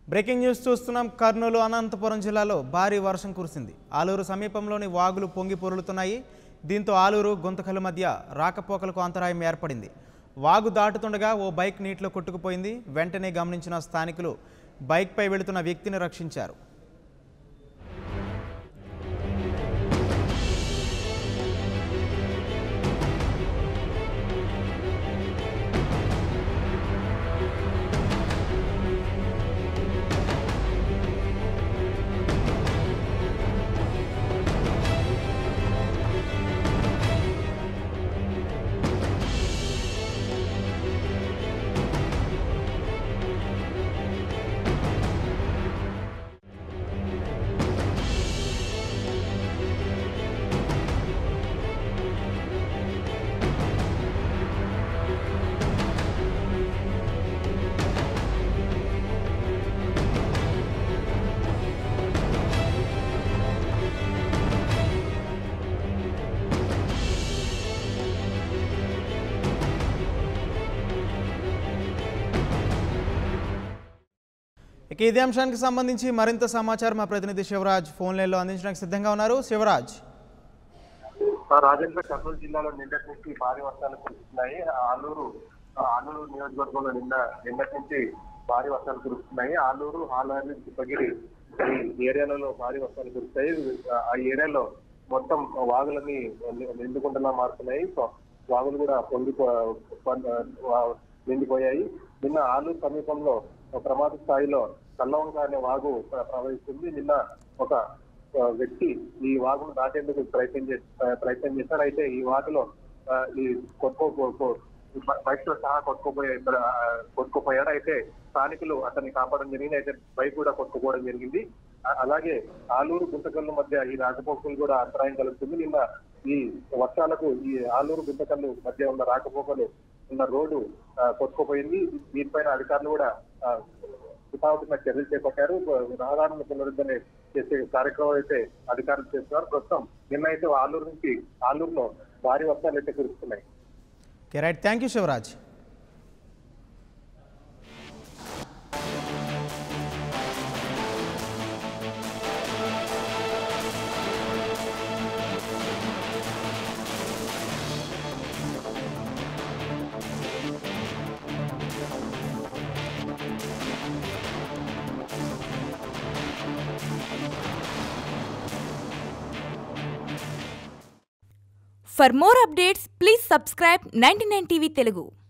Breaking news చూస్తున్నాం కర్నూలు అనంతపురం జిల్లాలో భారీ వర్షం కురిసింది ఆలూరు సమీపంలోని వాగులు పొంగి పొరులుతున్నాయి దీంతో ఆలూరు గుంతకల మధ్య రాకపోకలకు అంతరాయం ఏర్పడింది వాగు దాటుతుండగా ఓ బైక్ నీటిలో కొట్టుకుపోయింది వెంటనే గమనించిన స్థానికులు బైక్పై వెళుతున్న వ్యక్తిని రక్షించారు ఇక ఇదే అంశానికి సంబంధించి మరింత సమాచారం మా ప్రతినిధి శివరాజ్ ఫోన్ లైన్లో అందించడానికి సిద్ధంగా ఉన్నారు శివరాజ్ ఆ రాజేంద్ర కర్నూలు జిల్లాలో నిన్నటి నుంచి భారీ వర్షాలు కురుస్తున్నాయి ఆ ఆలూరు ఆ ఆలూరు నియోజకవర్గంలో నిన్న నిన్నటి నుంచి భారీ వర్షాలు కురుస్తున్నాయి ఆలూరు హాలారి తిప్పగిరి ఈ ఏరియాలలో భారీ వర్షాలు కురుస్తాయి ఆ ఏరియాలో మొత్తం వాగులన్నీ నిండుకుంటలా మారుతున్నాయి సో వాగులు కూడా పొంగి నిండిపోయాయి నిన్న ఆలూరు సమీపంలో ఒక ప్రమాద స్థాయిలో కల్లవంక అనే వాగు ప్ర- ప్రవహిస్తుంది నిన్న ఒక ఆ, వ్యక్తి ఈ వాగును దాటేందుకు ప్రయత్నం చేసి ప్రయత్నం చేశారు అయితే ఈ వాగులో ఆ, ఈ కొట్టుకో బైక్ తో సహా కొట్టుకోపోయే ఆ, కొట్టుకుపోయాడు అయితే స్థానికులు అతన్ని కాపాడడం జరిగింది అయితే బైక్ కూడా కొట్టుకోవడం జరిగింది ఆ- అలాగే ఆలూరు గుంతకల్లు మధ్య ఈ రాకపోకలు కూడా అంతరాయం కలుగుతుంది నిన్న ఈ వర్షాలకు ఈ ఆలూరు గుంతకల్లు మధ్య ఉన్న రాకపోకలు ఉన్న రోడ్డు ఆ, కొట్టుకుపోయింది దీనిపైన అధికారులు కూడా ఆ, హుటాహుటిన చర్యలు చేపట్టారు రహదారులను పునరుద్ధరణ చేసే కార్యక్రమం అయితే అధికారులు చేస్తున్నారు ప్రస్తుతం నిన్న అయితే ఆలూరు నుంచి ఆలూరులో భారీ వర్షాలు అయితే కురుస్తున్నాయి okay right thank you Shivaraj For more updates, please subscribe 99 TV Telugu.